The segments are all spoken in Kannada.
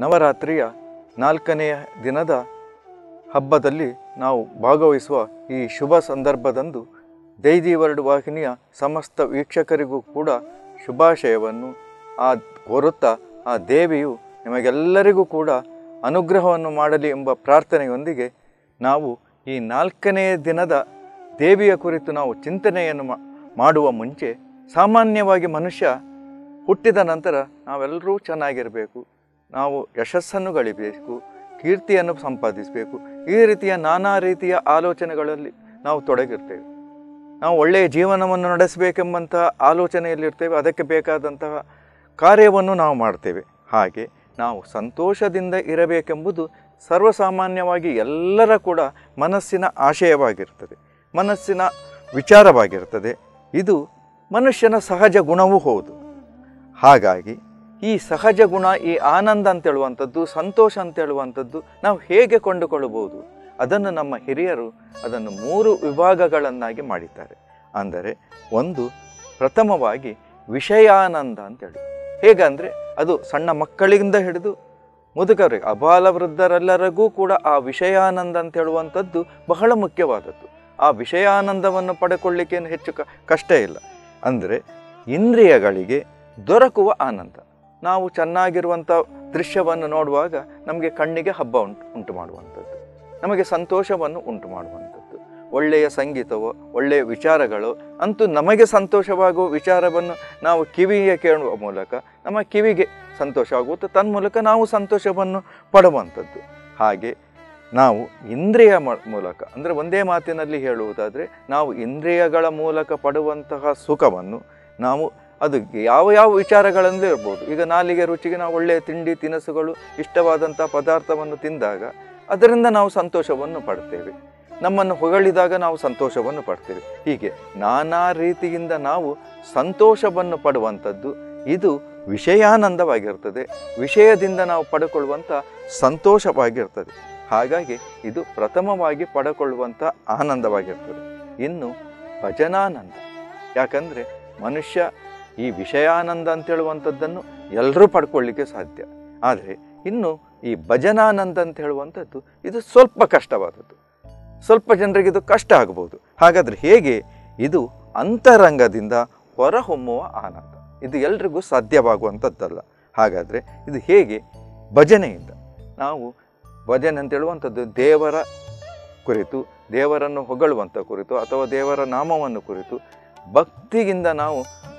ನವರಾತ್ರಿಯ ನಾಲ್ಕನೆಯ ದಿನದ ಹಬ್ಬದಲ್ಲಿ ನಾವು ಭಾಗವಹಿಸುವ ಈ ಶುಭ ಸಂದರ್ಭದಂದು ದೈದಿ ವರ್ಲ್ಡ್ ವಾಹಿನಿಯ ಸಮಸ್ತ ವೀಕ್ಷಕರಿಗೂ ಕೂಡ ಶುಭಾಶಯವನ್ನು ಆ ಕೋರುತ್ತಾ ಆ ದೇವಿಯು ನಿಮಗೆಲ್ಲರಿಗೂ ಕೂಡ ಅನುಗ್ರಹವನ್ನು ಮಾಡಲಿ ಎಂಬ ಪ್ರಾರ್ಥನೆಯೊಂದಿಗೆ ನಾವು ಈ ನಾಲ್ಕನೆಯ ದಿನದ ದೇವಿಯ ಕುರಿತು ನಾವು ಚಿಂತನೆಯನ್ನು ಮಾ- ಮಾಡುವ ಮುಂಚೆ ಸಾಮಾನ್ಯವಾಗಿ ಮನುಷ್ಯ ಹುಟ್ಟಿದ ನಂತರ ನಾವೆಲ್ಲರೂ ಚೆನ್ನಾಗಿರಬೇಕು ನಾವು ಯಶಸ್ಸನ್ನು ಗಳಿಸಬೇಕು ಕೀರ್ತಿಯನ್ನು ಸಂಪಾದಿಸಬೇಕು ಈ ರೀತಿಯ ನಾನಾ ರೀತಿಯ ಆಲೋಚನೆಗಳಲ್ಲಿ ನಾವು ತೊಡಗಿರ್ತೇವೆ ನಾವು ಒಳ್ಳೆಯ ಜೀವನವನ್ನು ನಡೆಸಬೇಕೆಂಬಂತಹ ಆಲೋಚನೆಯಲ್ಲಿರ್ತೇವೆ ಅದಕ್ಕೆ ಬೇಕಾದಂತಹ ಕಾರ್ಯವನ್ನು ನಾವು ಮಾಡ್ತೇವೆ ಹಾಗೆ ನಾವು ಸಂತೋಷದಿಂದ ಇರಬೇಕೆಂಬುದು ಸರ್ವಸಾಮಾನ್ಯವಾಗಿ ಎಲ್ಲರ ಕೂಡ ಮನಸ್ಸಿನ ಆಶಯವಾಗಿರ್ತದೆ ಮನಸ್ಸಿನ ವಿಚಾರವಾಗಿರ್ತದೆ ಇದು ಮನುಷ್ಯನ ಸಹಜ ಗುಣವೂ ಹೌದು ಹಾಗಾಗಿ ಈ ಸಹಜ ಗುಣ ಈ ಆನಂದ ಅಂತ ಹೇಳುವಂಥದ್ದು ಸಂತೋಷ ಅಂತ ಹೇಳುವಂಥದ್ದು ನಾವು ಹೇಗೆ ಕೊಂಡುಕೊಳ್ಳಬಹುದು ಅದನ್ನು ನಮ್ಮ ಹಿರಿಯರು ಅದನ್ನು ಮೂರು ವಿಭಾಗಗಳನ್ನಾಗಿ ಮಾಡಿದ್ದಾರೆ ಅಂದರೆ ಒಂದು ಪ್ರಥಮವಾಗಿ ವಿಷಯಾನಂದ ಅಂತೇಳಿ ಹೇಗಂದರೆ ಅದು ಸಣ್ಣ ಮಕ್ಕಳಿಂದ ಹಿಡಿದು ಮುದುಕರಿಗೆ ಅಬಾಲ ವೃದ್ಧರೆಲ್ಲರಿಗೂ ಕೂಡ ಆ ವಿಷಯಾನಂದ ಅಂತ ಹೇಳುವಂಥದ್ದು ಬಹಳ ಮುಖ್ಯವಾದದ್ದು ಆ ವಿಷಯಾನಂದವನ್ನು ಪಡ್ಕೊಳ್ಳಿಕ್ಕೆ ಏನು ಹೆಚ್ಚು ಕ- ಕಷ್ಟ ಇಲ್ಲ ಅಂದರೆ ಇಂದ್ರಿಯಗಳಿಗೆ ದೊರಕುವ ಆನಂದ ನಾವು ಚೆನ್ನಾಗಿರುವಂಥ ದೃಶ್ಯವನ್ನು ನೋಡುವಾಗ ನಮಗೆ ಕಣ್ಣಿಗೆ ಹಬ್ಬ ಉಂಟು ಉಂಟು ಮಾಡುವಂಥದ್ದು ನಮಗೆ ಸಂತೋಷವನ್ನು ಉಂಟು ಮಾಡುವಂಥದ್ದು ಒಳ್ಳೆಯ ಸಂಗೀತವೋ ಒಳ್ಳೆಯ ವಿಚಾರಗಳು ಅಂತೂ ನಮಗೆ ಸಂತೋಷವಾಗುವ ವಿಚಾರವನ್ನು ನಾವು ಕಿವಿಗೆ ಕೇಳುವ ಮೂಲಕ ನಮ್ಮ ಕಿವಿಗೆ ಸಂತೋಷ ಆಗುತ್ತೆ ತನ್ಮೂಲಕ ನಾವು ಸಂತೋಷವನ್ನು ಪಡುವಂಥದ್ದು ಹಾಗೆ ನಾವು ಇಂದ್ರಿಯ ಮ- ಮೂಲಕ ಅಂದರೆ ಒಂದೇ ಮಾತಿನಲ್ಲಿ ಹೇಳುವುದಾದರೆ ನಾವು ಇಂದ್ರಿಯಗಳ ಮೂಲಕ ಪಡುವಂತಹ ಸುಖವನ್ನು ನಾವು ಅದು ಯಾವ ಯಾವ ವಿಚಾರಗಳಂದು ಇರ್ಬೋದು ಈಗ ನಾಲಿಗೆ ರುಚಿಗೆ ನಾವು ಒಳ್ಳೆಯ ತಿಂಡಿ ತಿನಿಸುಗಳು ಇಷ್ಟವಾದಂಥ ಪದಾರ್ಥವನ್ನು ತಿಂದಾಗ ಅದರಿಂದ ನಾವು ಸಂತೋಷವನ್ನು ಪಡ್ತೇವೆ ನಮ್ಮನ್ನು ಹೊಗಳಿದಾಗ ನಾವು ಸಂತೋಷವನ್ನು ಪಡ್ತೇವೆ ಹೀಗೆ ನಾನಾ ರೀತಿಯಿಂದ ನಾವು ಸಂತೋಷವನ್ನು ಪಡುವಂಥದ್ದು ಇದು ವಿಷಯಾನಂದವಾಗಿರ್ತದೆ ವಿಷಯದಿಂದ ನಾವು ಪಡ್ಕೊಳ್ಳುವಂಥ ಸಂತೋಷವಾಗಿರ್ತದೆ ಹಾಗಾಗಿ ಇದು ಪ್ರಥಮವಾಗಿ ಪಡ್ಕೊಳ್ಳುವಂಥ ಆನಂದವಾಗಿರ್ತದೆ ಇನ್ನು ಭಜನಾನಂದ ಯಾಕಂದರೆ ಮನುಷ್ಯ ಈ ವಿಷಯಾನಂದ ಅಂತ ಹೇಳುವಂಥದ್ದನ್ನು ಎಲ್ಲರೂ ಪಡ್ಕೊಳ್ಳಿಕ್ಕೆ ಸಾಧ್ಯ ಆದರೆ ಇನ್ನು ಈ ಭಜನಾನಂದ ಅಂತ ಹೇಳುವಂಥದ್ದು ಇದು ಸ್ವಲ್ಪ ಕಷ್ಟವಾದದ್ದು ಸ್ವಲ್ಪ ಜನರಿಗೆ ಇದು ಕಷ್ಟ ಆಗ್ಬೋದು ಹಾಗಾದರೆ ಹೇಗೆ ಇದು ಅಂತರಂಗದಿಂದ ಹೊರಹೊಮ್ಮುವ ಆನಂದ ಇದು ಎಲ್ರಿಗೂ ಸಾಧ್ಯವಾಗುವಂಥದ್ದಲ್ಲ ಹಾಗಾದರೆ ಇದು ಹೇಗೆ ಭಜನೆಯಿಂದ ನಾವು ಭಜನೆ ಅಂತ ಹೇಳುವಂಥದ್ದು ದೇವರ ಕುರಿತು ದೇವರನ್ನು ಹೊಗಳುವಂಥ ಕುರಿತು ಅಥವಾ ದೇವರ ನಾಮವನ್ನು ಕುರಿತು ಭಕ್ತಿಯಿಂದ ನಾವು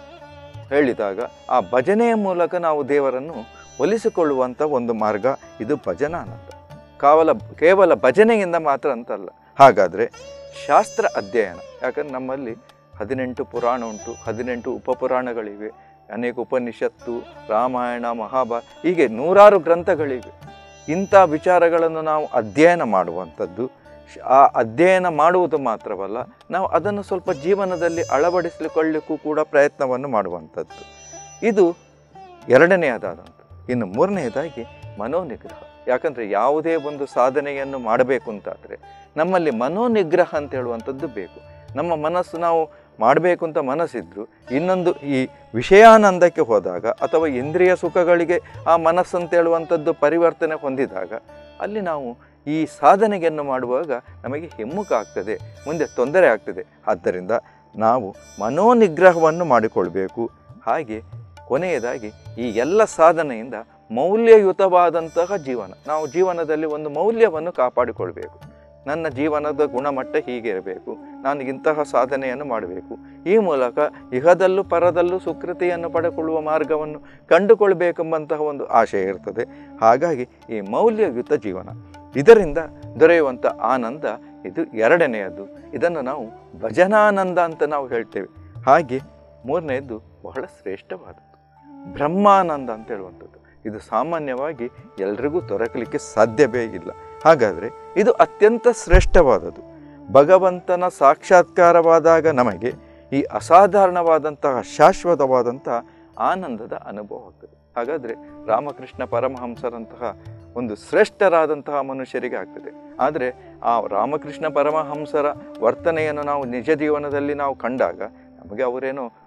ಹೇಳಿದಾಗ ಆ ಭಜನೆಯ ಮೂಲಕ ನಾವು ದೇವರನ್ನು ಒಲಿಸಿಕೊಳ್ಳುವಂಥ ಒಂದು ಮಾರ್ಗ ಇದು ಭಜನಾನಂದ ಕಾವಲ ಕೇವಲ ಭಜನೆಯಿಂದ ಮಾತ್ರ ಅಂತಲ್ಲ ಹಾಗಾದರೆ ಶಾಸ್ತ್ರ ಅಧ್ಯಯನ ಯಾಕಂದ್ರೆ ನಮ್ಮಲ್ಲಿ ಹದಿನೆಂಟು ಪುರಾಣ ಉಂಟು ಹದಿನೆಂಟು ಉಪಪುರಾಣಗಳಿವೆ ಅನೇಕ ಉಪನಿಷತ್ತು ರಾಮಾಯಣ ಮಹಾಭಾರ ಹೀಗೆ ನೂರಾರು ಗ್ರಂಥಗಳಿವೆ ಇಂಥ ವಿಚಾರಗಳನ್ನು ನಾವು ಅಧ್ಯಯನ ಮಾಡುವಂಥದ್ದು ಶ್- ಆ ಅಧ್ಯಯನ ಮಾಡುವುದು ಮಾತ್ರವಲ್ಲ ನಾವು ಅದನ್ನು ಸ್ವಲ್ಪ ಜೀವನದಲ್ಲಿ ಅಳವಡಿಸಿಕೊಳ್ಳಿಕ್ಕೂ ಕೂಡ ಪ್ರಯತ್ನವನ್ನು ಮಾಡುವಂಥದ್ದು ಇದು ಎರಡನೆಯದಾದಂಥ ಇನ್ನು ಮೂರನೆಯದಾಗಿ ಮನೋನಿಗ್ರಹ ಯಾಕಂದರೆ ಯಾವುದೇ ಒಂದು ಸಾಧನೆಯನ್ನು ಮಾಡಬೇಕು ಅಂತಾದರೆ ನಮ್ಮಲ್ಲಿ ಮನೋನಿಗ್ರಹ ಅಂತ ಹೇಳುವಂಥದ್ದು ಬೇಕು ನಮ್ಮ ಮನಸ್ಸು ನಾವು ಮಾಡಬೇಕು ಅಂತ ಮನಸ್ಸಿದ್ರು ಇನ್ನೊಂದು ಈ ವಿಷಯಾನಂದಕ್ಕೆ ಹೋದಾಗ ಅಥವಾ ಇಂದ್ರಿಯ ಸುಖಗಳಿಗೆ ಆ ಮನಸ್ಸು ಅಂತ ಹೇಳುವಂಥದ್ದು ಪರಿವರ್ತನೆ ಹೊಂದಿದಾಗ ಅಲ್ಲಿ ನಾವು ಈ ಸಾಧನೆಯನ್ನು ಮಾಡುವಾಗ ನಮಗೆ ಹಿಮ್ಮುಖ ಆಗ್ತದೆ ಮುಂದೆ ತೊಂದರೆ ಆಗ್ತದೆ ಆದ್ದರಿಂದ ನಾವು ಮನೋನಿಗ್ರಹವನ್ನು ಮಾಡಿಕೊಳ್ಬೇಕು ಹಾಗೆ ಕೊನೆಯದಾಗಿ ಈ ಎಲ್ಲ ಸಾಧನೆಯಿಂದ ಮೌಲ್ಯಯುತವಾದಂತಹ ಜೀವನ ನಾವು ಜೀವನದಲ್ಲಿ ಒಂದು ಮೌಲ್ಯವನ್ನು ಕಾಪಾಡಿಕೊಳ್ಬೇಕು ನನ್ನ ಜೀವನದ ಗುಣಮಟ್ಟ ಹೀಗೆ ಇರಬೇಕು ನಾನು ಇಂತಹ ಸಾಧನೆಯನ್ನು ಮಾಡಬೇಕು ಈ ಮೂಲಕ ಇಹದಲ್ಲೂ ಪರದಲ್ಲೂ ಸುಕೃತಿಯನ್ನು ಪಡೆಕೊಳ್ಳುವ ಮಾರ್ಗವನ್ನು ಕಂಡುಕೊಳ್ಬೇಕೆಂಬಂತಹ ಒಂದು ಆಶಯ ಇರ್ತದೆ ಹಾಗಾಗಿ ಈ ಮೌಲ್ಯಯುತ ಜೀವನ ಇದರಿಂದ ದೊರೆಯುವಂಥ ಆನಂದ ಇದು ಎರಡನೆಯದು ಇದನ್ನು ನಾವು ಭಜನಾನಂದ ಅಂತ ನಾವು ಹೇಳ್ತೇವೆ ಹಾಗೆ ಮೂರನೆಯದು ಬಹಳ ಶ್ರೇಷ್ಠವಾದದ್ದು ಬ್ರಹ್ಮಾನಂದ ಅಂತ ಹೇಳುವಂಥದ್ದು ಇದು ಸಾಮಾನ್ಯವಾಗಿ ಎಲ್ರಿಗೂ ದೊರಕಲಿಕ್ಕೆ ಸಾಧ್ಯವೇ ಇಲ್ಲ ಹಾಗಾದರೆ ಇದು ಅತ್ಯಂತ ಶ್ರೇಷ್ಠವಾದದ್ದು ಭಗವಂತನ ಸಾಕ್ಷಾತ್ಕಾರವಾದಾಗ ನಮಗೆ ಈ ಅಸಾಧಾರಣವಾದಂತಹ ಶಾಶ್ವತವಾದಂತಹ ಆನಂದದ ಅನುಭವ ಆಗ್ತದೆ ಹಾಗಾದರೆ ರಾಮಕೃಷ್ಣ ಪರಮಹಂಸರಂತಹ ಒಂದು ಶ್ರೇಷ್ಠರಾದಂತಹ ಮನುಷ್ಯರಿಗೆ ಆಗ್ತದೆ ಆದರೆ ಆ ರಾಮಕೃಷ್ಣ ಪರಮಹಂಸರ ವರ್ತನೆಯನ್ನು ನಾವು ನಿಜ ಜೀವನದಲ್ಲಿ ನಾವು ಕಂಡಾಗ ನಮಗೆ ಅವರೇನೋ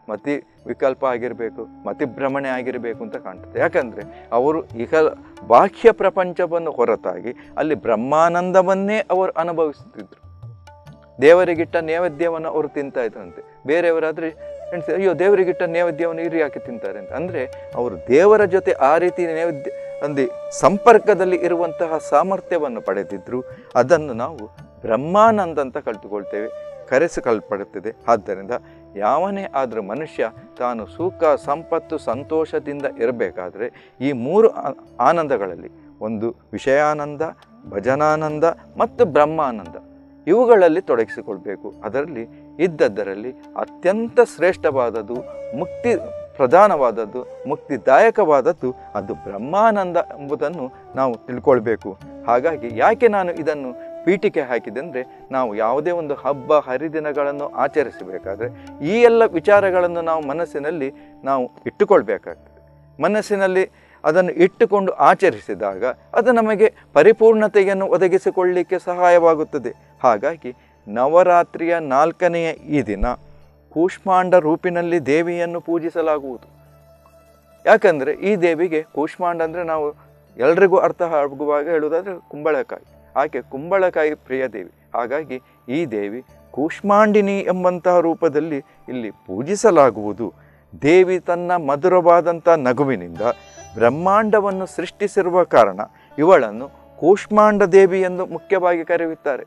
ಮತಿ ವಿಕಲ್ಪ ಆಗಿರಬೇಕು ಮತಿಭ್ರಮಣೆ ಆಗಿರಬೇಕು ಅಂತ ಕಾಣ್ತದೆ ಯಾಕಂದರೆ ಅವರು ಈಗ ಬಾಹ್ಯ ಪ್ರಪಂಚವನ್ನು ಹೊರತಾಗಿ ಅಲ್ಲಿ ಬ್ರಹ್ಮಾನಂದವನ್ನೇ ಅವರು ಅನುಭವಿಸುತ್ತಿದ್ದರು ದೇವರಿಗಿಟ್ಟ ನೈವೇದ್ಯವನ್ನು ಅವರು ತಿಂತಾ ಇದ್ರಂತೆ ಬೇರೆಯವರಾದರೆ ಎಣಿಸಿ ಅಯ್ಯೋ ದೇವರಿಗಿಟ್ಟ ನೈವೇದ್ಯವನ್ನು ಇರು ಯಾಕೆ ತಿಂತಾರೆ ಅಂತ ಅಂದರೆ ಅವರು ದೇವರ ಜೊತೆ ಆ ರೀತಿ ನೈವೇದ್ಯ ಅಂದು ಸಂಪರ್ಕದಲ್ಲಿ ಇರುವಂತಹ ಸಾಮರ್ಥ್ಯವನ್ನು ಪಡೆದಿದ್ದರು ಅದನ್ನು ನಾವು ಬ್ರಹ್ಮಾನಂದ ಅಂತ ಕಲ್ತುಕೊಳ್ತೇವೆ ಕರೆಸಿಕೊಳ್ಳಲ್ಪಡುತ್ತದೆ ಆದ್ದರಿಂದ ಯಾವನೇ ಆದರೂ ಮನುಷ್ಯ ತಾನು ಸುಖ ಸಂಪತ್ತು ಸಂತೋಷದಿಂದ ಇರಬೇಕಾದ್ರೆ ಈ ಮೂರು ಆ- ಆನಂದಗಳಲ್ಲಿ ಒಂದು ವಿಷಯಾನಂದ ಭಜನಾನಂದ ಮತ್ತು ಬ್ರಹ್ಮಾನಂದ ಇವುಗಳಲ್ಲಿ ತೊಡಗಿಸಿಕೊಳ್ಬೇಕು ಅದರಲ್ಲಿ ಇದ್ದದ್ದರಲ್ಲಿ ಅತ್ಯಂತ ಶ್ರೇಷ್ಠವಾದದ್ದು ಮುಕ್ತಿ ಪ್ರಧಾನವಾದದ್ದು ಮುಕ್ತಿದಾಯಕವಾದದ್ದು ಅದು ಬ್ರಹ್ಮಾನಂದ ಎಂಬುದನ್ನು ನಾವು ತಿಳ್ಕೊಳ್ಬೇಕು ಹಾಗಾಗಿ ಯಾಕೆ ನಾನು ಇದನ್ನು ಪೀಠಿಕೆ ಹಾಕಿದೆ ಅಂದರೆ ನಾವು ಯಾವುದೇ ಒಂದು ಹಬ್ಬ ಹರಿದಿನಗಳನ್ನು ಆಚರಿಸಬೇಕಾದ್ರೆ ಈ ಎಲ್ಲ ವಿಚಾರಗಳನ್ನು ನಾವು ಮನಸ್ಸಿನಲ್ಲಿ ನಾವು ಇಟ್ಟುಕೊಳ್ಬೇಕಾಗ್ತದೆ ಮನಸ್ಸಿನಲ್ಲಿ ಅದನ್ನು ಇಟ್ಟುಕೊಂಡು ಆಚರಿಸಿದಾಗ ಅದು ನಮಗೆ ಪರಿಪೂರ್ಣತೆಯನ್ನು ಒದಗಿಸಿಕೊಳ್ಳಲಿಕ್ಕೆ ಸಹಾಯವಾಗುತ್ತದೆ ಹಾಗಾಗಿ ನವರಾತ್ರಿಯ ನಾಲ್ಕನೆಯ ಈ ದಿನ ಕೂಷ್ಮಾಂಡ ರೂಪಿನಲ್ಲಿ ದೇವಿಯನ್ನು ಪೂಜಿಸಲಾಗುವುದು ಯಾಕಂದರೆ ಈ ದೇವಿಗೆ ಕೂಷ್ಮಾಂಡ ಅಂದರೆ ನಾವು ಎಲ್ರಿಗೂ ಅರ್ಥ ಆಗುವಾಗ ಹೇಳುವುದಾದರೆ ಕುಂಬಳಕಾಯಿ ಆಕೆ ಕುಂಬಳಕಾಯಿ ಪ್ರಿಯ ದೇವಿ ಹಾಗಾಗಿ ಈ ದೇವಿ ಕೂಷ್ಮಾಂಡಿನಿ ಎಂಬಂತಹ ರೂಪದಲ್ಲಿ ಇಲ್ಲಿ ಪೂಜಿಸಲಾಗುವುದು ದೇವಿ ತನ್ನ ಮಧುರವಾದಂಥ ನಗುವಿನಿಂದ ಬ್ರಹ್ಮಾಂಡವನ್ನು ಸೃಷ್ಟಿಸಿರುವ ಕಾರಣ ಇವಳನ್ನು ಕೂಷ್ಮಾಂಡ ದೇವಿ ಎಂದು ಮುಖ್ಯವಾಗಿ ಕರೆಯುತ್ತಾರೆ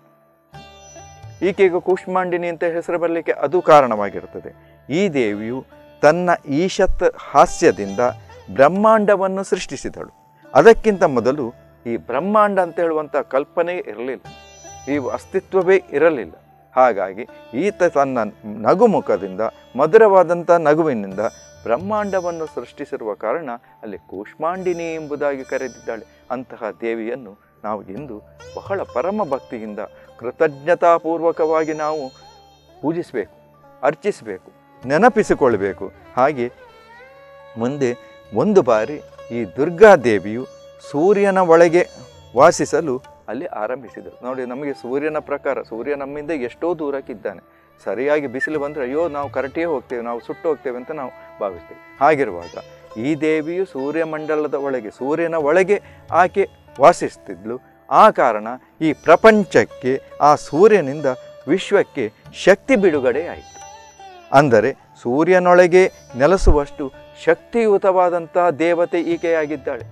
ಈಕೆಗೆ ಕೂಷ್ಮಾಂಡಿನಿ ಅಂತ ಹೆಸರು ಬರಲಿಕ್ಕೆ ಅದು ಕಾರಣವಾಗಿರುತ್ತದೆ ಈ ದೇವಿಯು ತನ್ನ ಈಶತ್ ಹಾಸ್ಯದಿಂದ ಬ್ರಹ್ಮಾಂಡವನ್ನು ಸೃಷ್ಟಿಸಿದಳು ಅದಕ್ಕಿಂತ ಮೊದಲು ಈ ಬ್ರಹ್ಮಾಂಡ ಅಂತ ಹೇಳುವಂಥ ಕಲ್ಪನೆ ಇರಲಿಲ್ಲ ಈ ಅಸ್ತಿತ್ವವೇ ಇರಲಿಲ್ಲ ಹಾಗಾಗಿ ಈತ ತನ್ನ ನಗುಮುಖದಿಂದ ಮಧುರವಾದಂಥ ನಗುವಿನಿಂದ ಬ್ರಹ್ಮಾಂಡವನ್ನು ಸೃಷ್ಟಿಸಿರುವ ಕಾರಣ ಅಲ್ಲಿ ಕೂಷ್ಮಾಂಡಿನಿ ಎಂಬುದಾಗಿ ಕರೆದಿದ್ದಾಳೆ ಅಂತಹ ದೇವಿಯನ್ನು ನಾವು ಇಂದು ಬಹಳ ಪರಮ ಭಕ್ತಿಯಿಂದ ಕೃತಜ್ಞತಾಪೂರ್ವಕವಾಗಿ ನಾವು ಪೂಜಿಸಬೇಕು ಅರ್ಚಿಸಬೇಕು ನೆನಪಿಸಿಕೊಳ್ಬೇಕು ಹಾಗೆ ಮುಂದೆ ಒಂದು ಬಾರಿ ಈ ದುರ್ಗಾದೇವಿಯು ಸೂರ್ಯನ ಒಳಗೆ ವಾಸಿಸಲು ಅಲ್ಲಿ ಆರಂಭಿಸಿದರು ನೋಡಿ ನಮಗೆ ಸೂರ್ಯನ ಪ್ರಕಾರ ಸೂರ್ಯ ನಮ್ಮಿಂದ ಎಷ್ಟೋ ದೂರಕ್ಕಿದ್ದಾನೆ ಸರಿಯಾಗಿ ಬಿಸಿಲು ಬಂದರೆ ಅಯ್ಯೋ ನಾವು ಕರಟಿಯೇ ಹೋಗ್ತೇವೆ ನಾವು ಸುಟ್ಟು ಹೋಗ್ತೇವೆ ಅಂತ ನಾವು ಭಾವಿಸ್ತೇವೆ ಹಾಗಿರುವಾಗ ಈ ದೇವಿಯು ಸೂರ್ಯಮಂಡಲದ ಒಳಗೆ ಸೂರ್ಯನ ಒಳಗೆ ಆಕೆ ವಾಸಿಸ್ತಿದ್ಲು ಆ ಕಾರಣ ಈ ಪ್ರಪಂಚಕ್ಕೆ ಆ ಸೂರ್ಯನಿಂದ ವಿಶ್ವಕ್ಕೆ ಶಕ್ತಿ ಬಿಡುಗಡೆ ಆಯಿತು ಅಂದರೆ ಸೂರ್ಯನೊಳಗೆ ನೆಲೆಸುವಷ್ಟು ಶಕ್ತಿಯುತವಾದಂತಹ ದೇವತೆ ಈಕೆಯಾಗಿದ್ದಾಳೆ